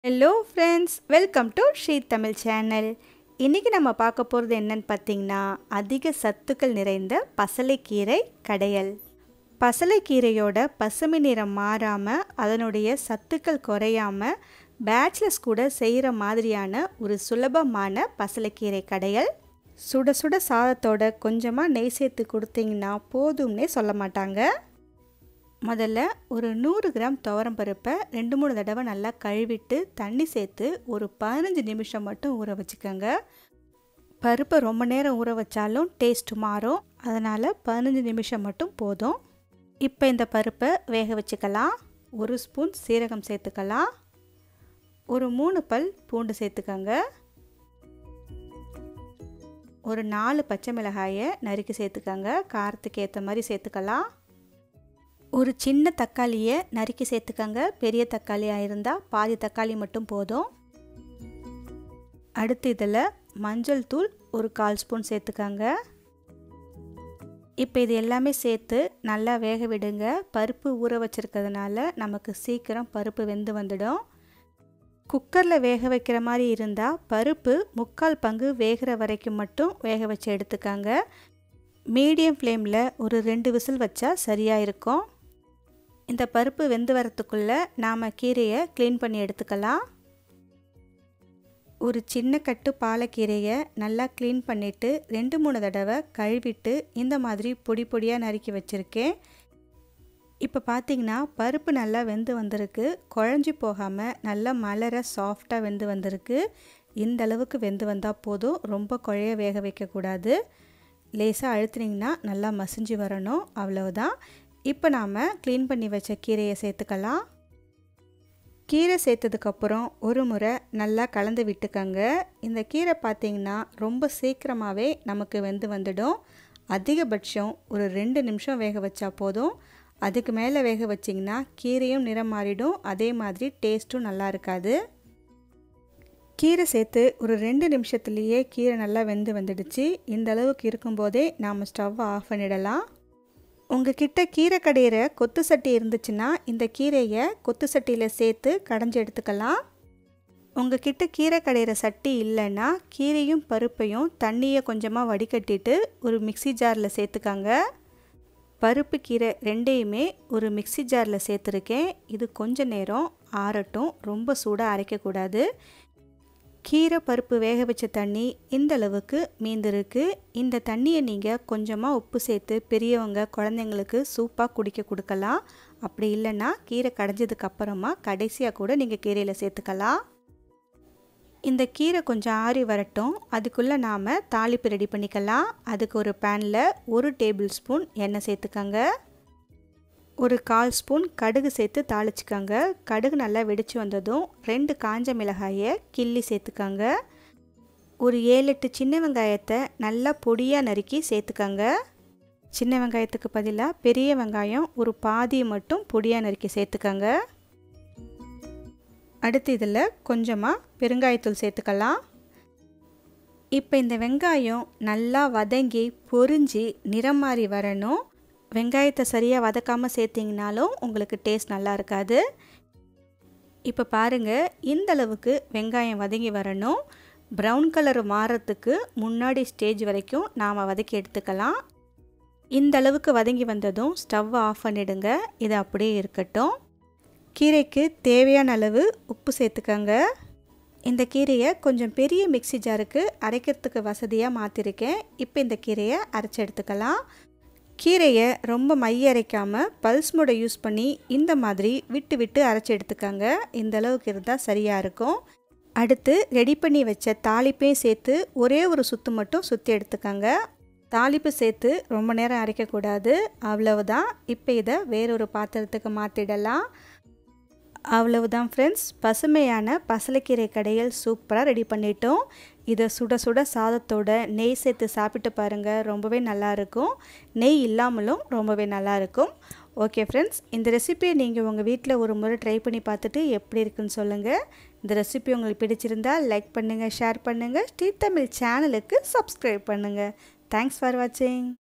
hello friends welcome to Sri Tamil channel இன்றைக்கி நம்ம பார்க்க போகிறது என்னன்னு பார்த்தீங்கன்னா அதிக சத்துக்கள் நிறைந்த பசலைக்கீரை கடையல் பசலைக்கீரையோட பசுமை நிறம் மாறாமல் அதனுடைய சத்துக்கள் குறையாமல் பேச்சுலர்ஸ் கூட செய்கிற மாதிரியான ஒரு சுலபமான பசலைக்கீரை கடையல் சுட சுட சாதத்தோட கொஞ்சமாக நெய் சேர்த்து கொடுத்தீங்கன்னா போதும்னே சொல்ல மாட்டாங்க முதல்ல ஒரு நூறு கிராம் துவரம் பருப்பை ரெண்டு மூணு தடவை நல்லா கழுவிட்டு தண்ணி சேர்த்து ஒரு பதினஞ்சு நிமிஷம் மட்டும் ஊற வச்சுக்கோங்க பருப்பை ரொம்ப நேரம் ஊற வச்சாலும் டேஸ்ட் மாறும் அதனால் பதினஞ்சு நிமிஷம் மட்டும் போதும் இப்போ இந்த பருப்பை வேக வச்சுக்கலாம் ஒரு ஸ்பூன் சீரகம் சேர்த்துக்கலாம் ஒரு மூணு பல் பூண்டு சேர்த்துக்கோங்க ஒரு நாலு பச்சை மிளகாயை நறுக்கி சேர்த்துக்கோங்க காரத்துக்கு ஏற்ற மாதிரி சேர்த்துக்கலாம் ஒரு சின்ன தக்காளியை நறுக்கி சேர்த்துக்கங்க பெரிய தக்காளியாக இருந்தால் பாதி தக்காளி மட்டும் போதும் அடுத்து இதில் மஞ்சள் தூள் ஒரு கால் ஸ்பூன் சேர்த்துக்கங்க இப்போ இது எல்லாமே சேர்த்து நல்லா வேக விடுங்க பருப்பு ஊற வச்சுருக்கிறதுனால நமக்கு சீக்கிரம் பருப்பு வெந்து வந்துடும் குக்கரில் வேக வைக்கிற மாதிரி இருந்தால் பருப்பு முக்கால் பங்கு வேகிற வரைக்கும் மட்டும் வேக வச்சு எடுத்துக்கங்க மீடியம் ஃப்ளேமில் ஒரு ரெண்டு விசில் வச்சா சரியாக இருக்கும் இந்த பருப்பு வெந்து வரத்துக்குள்ளே நாம் கீரையை க்ளீன் பண்ணி எடுத்துக்கலாம் ஒரு சின்ன கட்டு பாலக்கீரையை நல்லா க்ளீன் பண்ணிவிட்டு ரெண்டு மூணு தடவை கழுவிட்டு இந்த மாதிரி பொடி பொடியாக நறுக்கி வச்சுருக்கேன் இப்போ பார்த்திங்கன்னா பருப்பு நல்லா வெந்து வந்திருக்கு குழஞ்சி போகாமல் நல்லா மலர சாஃப்டாக வெந்து வந்திருக்கு இந்த அளவுக்கு வெந்து வந்தால் போதும் ரொம்ப குழைய வேக வைக்கக்கூடாது லேசாக அழுத்துனிங்கன்னா நல்லா மசிஞ்சு வரணும் அவ்வளவுதான் இப்போ நாம் க்ளீன் பண்ணி வச்ச கீரையை சேர்த்துக்கலாம் கீரை சேர்த்ததுக்கப்புறம் ஒரு முறை நல்லா கலந்து விட்டுக்கங்க இந்த கீரை பார்த்திங்கன்னா ரொம்ப சீக்கிரமாகவே நமக்கு வெந்து வந்துடும் அதிகபட்சம் ஒரு ரெண்டு நிமிஷம் வேக வச்சா போதும் அதுக்கு மேலே வேக வச்சிங்கன்னா கீரையும் நிறம் மாறிடும் அதே மாதிரி டேஸ்ட்டும் நல்லா இருக்காது கீரை சேர்த்து ஒரு ரெண்டு நிமிஷத்துலேயே கீரை நல்லா வெந்து வந்துடுச்சு இந்த அளவுக்கு இருக்கும்போதே நாம் ஸ்டவ்வை ஆஃப் பண்ணிடலாம் உங்ககிட்ட கீரை கடையிற கொத்து சட்டி இருந்துச்சுன்னா இந்த கீரையை கொத்து சட்டியில் சேர்த்து கடைஞ்சி எடுத்துக்கலாம் உங்ககிட்ட கீரை கடையிற சட்டி இல்லைன்னா கீரையும் பருப்பையும் தண்ணியை கொஞ்சமாக வடிகட்டிட்டு ஒரு மிக்சி ஜாரில் சேர்த்துக்கங்க பருப்பு கீரை ரெண்டையுமே ஒரு மிக்சி ஜாரில் சேர்த்துருக்கேன் இது கொஞ்ச நேரம் ஆறட்டும் ரொம்ப சூடாக அரைக்கக்கூடாது கீரை பருப்பு வேக வச்ச தண்ணி இந்த அளவுக்கு மீந்திருக்கு இந்த தண்ணியை நீங்கள் கொஞ்சமாக உப்பு சேர்த்து பெரியவங்க குழந்தைங்களுக்கு சூப்பாக குடிக்க கொடுக்கலாம் அப்படி இல்லைன்னா கீரை கடைஞ்சதுக்கு அப்புறமா கடைசியாக கூட நீங்கள் கீரையில் சேர்த்துக்கலாம் இந்த கீரை கொஞ்சம் ஆறி வரட்டும் அதுக்குள்ளே நாம் தாளிப்பு ரெடி பண்ணிக்கலாம் அதுக்கு ஒரு பேனில் ஒரு டேபிள் ஸ்பூன் எண்ணெய் சேர்த்துக்கங்க ஒரு கால் ஸ்பூன் கடுகு சேர்த்து தாளிச்சுக்கோங்க கடுகு நல்லா வெடித்து வந்ததும் ரெண்டு காஞ்ச மிளகாயை கிள்ளி சேர்த்துக்கோங்க ஒரு ஏழு எட்டு சின்ன வெங்காயத்தை நல்லா பொடியாக நறுக்கி சேர்த்துக்கோங்க சின்ன வெங்காயத்துக்கு பதிலாக பெரிய வெங்காயம் ஒரு பாதியை மட்டும் பொடியாக நறுக்கி சேர்த்துக்கோங்க அடுத்து இதில் கொஞ்சமாக பெருங்காயத்தூள் சேர்த்துக்கலாம் இப்போ இந்த வெங்காயம் நல்லா வதங்கி பொரிஞ்சு நிறம் மாறி வரணும் வெங்காயத்தை சரியாக வதக்காமல் சேர்த்திங்கனாலும் உங்களுக்கு டேஸ்ட் நல்லா இருக்காது இப்போ பாருங்கள் இந்த அளவுக்கு வெங்காயம் வதங்கி வரணும் ப்ரௌன் கலர் மாறத்துக்கு முன்னாடி ஸ்டேஜ் வரைக்கும் நாம் வதக்கி எடுத்துக்கலாம் இந்த அளவுக்கு வதங்கி வந்ததும் ஸ்டவ் ஆஃப் பண்ணிடுங்க இது அப்படியே இருக்கட்டும் கீரைக்கு தேவையான அளவு உப்பு சேர்த்துக்கங்க இந்த கீரையை கொஞ்சம் பெரிய மிக்சி ஜாருக்கு அரைக்கிறதுக்கு வசதியாக மாற்றிருக்கேன் இப்போ இந்த கீரையை அரைச்சி எடுத்துக்கலாம் கீரையை ரொம்ப மைய அரைக்காமல் பல்ஸ் மூடை யூஸ் பண்ணி இந்த மாதிரி விட்டு விட்டு அரைச்சி எடுத்துக்கங்க இந்த அளவுக்கு இருந்தால் சரியாக இருக்கும் அடுத்து ரெடி பண்ணி வச்ச தாளிப்பையும் சேர்த்து ஒரே ஒரு சுத்து மட்டும் சுற்றி எடுத்துக்கங்க தாளிப்பு சேர்த்து ரொம்ப நேரம் அரைக்கக்கூடாது அவ்வளவுதான் இப்போ இதை வேறொரு பாத்திரத்துக்கு மாற்றிடலாம் அவ்வளவுதான் ஃப்ரெண்ட்ஸ் பசுமையான பசலைக்கீரை கடையில் சூப்பராக ரெடி பண்ணிட்டோம் இதை சுட சுட சாதத்தோட நெய் சேர்த்து சாப்பிட்டு பாருங்கள் ரொம்பவே நல்லாயிருக்கும் நெய் இல்லாமலும் ரொம்பவே நல்லாயிருக்கும் ஓகே ஃப்ரெண்ட்ஸ் இந்த ரெசிபியை நீங்கள் உங்கள் வீட்டில் ஒரு முறை ட்ரை பண்ணி பார்த்துட்டு எப்படி இருக்குன்னு சொல்லுங்கள் இந்த ரெசிபி உங்களுக்கு பிடிச்சிருந்தால் லைக் பண்ணுங்கள் ஷேர் பண்ணுங்கள் ஸ்ரீ தமிழ் சேனலுக்கு சப்ஸ்கிரைப் பண்ணுங்கள் தேங்க்ஸ் ஃபார் வாட்சிங்